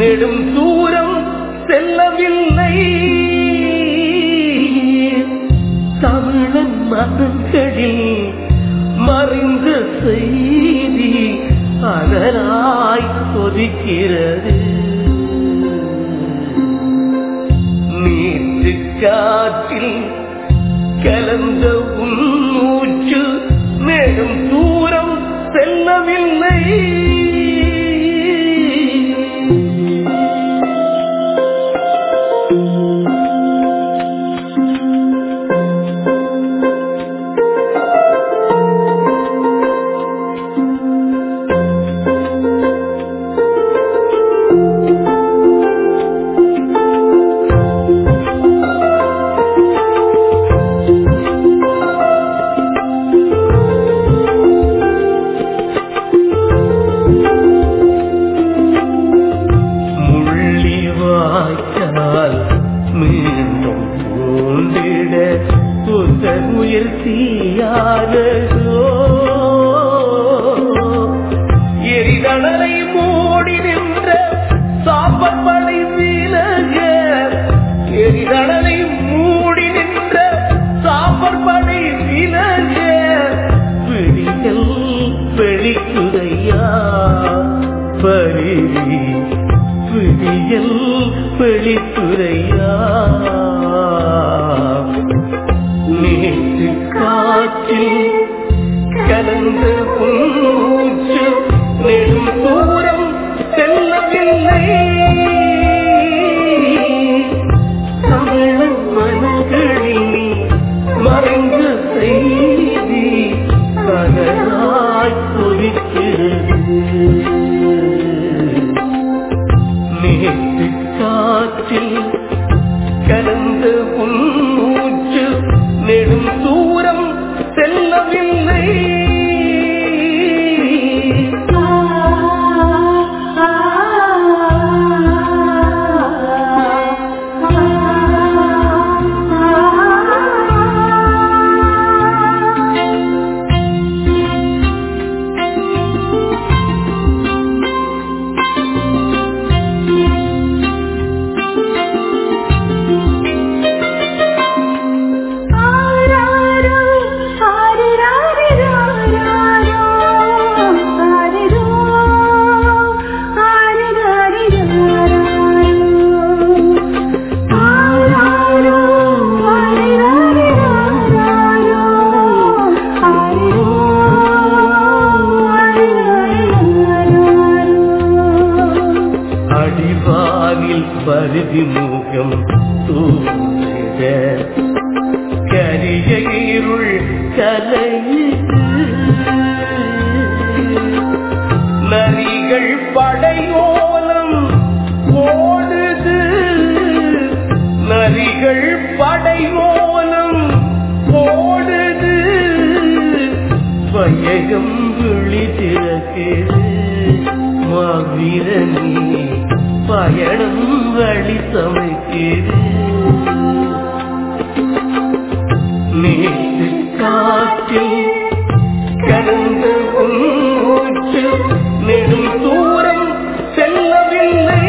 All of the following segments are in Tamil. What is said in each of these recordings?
நெடும் தூரம் செல்லவில்லை தமிழன் மனங்களில் மறைந்த செய்தி அனலாய் கொதிக்கிறது நீட்டு காற்றில் கலந்த உன் மூச்சு நெடும் தூரம் செல்லவில்லை முள்ளி வாய்க்கால் மீண்டும் பூண்டிட புத்த முயற்சியானதோ எரிதளரை மூடி நின்ற சாம்பல் மழை விலக எரிதளரை மூடி நின்ற சாம்பல் மழை விலக விழிகள் வெளிக்குதையா பரிவி விழியல் வெளித்துறையா நேற்று காற்றில் கலந்த மூச்சு நெடும் தூரம் செல்லவில்லை தமிழன் மனங்களில் மறைந்த செய்தி கனலாய் கொதிக்கிறது நேற்று காற்றில் கலந்த உன் மூச்சு நெடும் தூரம் செல்லவில்லை ஆராரோ ஆரிராரிராராரோ ஆரிரோ ஆரிராரிராராரோ ஆராரோ ஆரிராரிராராரோ ஆரிரோ ஆரிராரிராராரோ அடிவானில் பருதி முகம் தூங்கிட கரிய இருள் கலையுது நரிகள் படையோலம் ஓடுது நரிகள் படையோலம் ஓடுது பயகம் விழி திறக்குது மாவீரனே பயணம் வழி சமைக்குது நேற்று காற்றில் கடந்த உன் மூச்சு நெடும் தூரம் செல்லவில்லை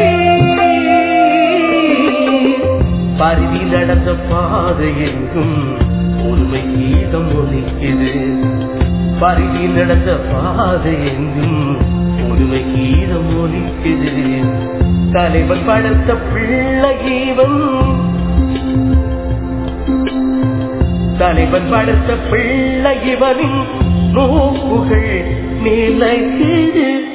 பருவி நடந்த பாதை எங்கும் ஒருமை கீதம் ஒலிக்குது பருவி நடந்த பாதை எங்கும் ஒருமை கீதம் ஒலிக்குது தலைவன் படுத்த பிள்ளை இவன் தலைவன் படுத்த பிள்ளை இவனின் நோக்குகள் நிலைக்குது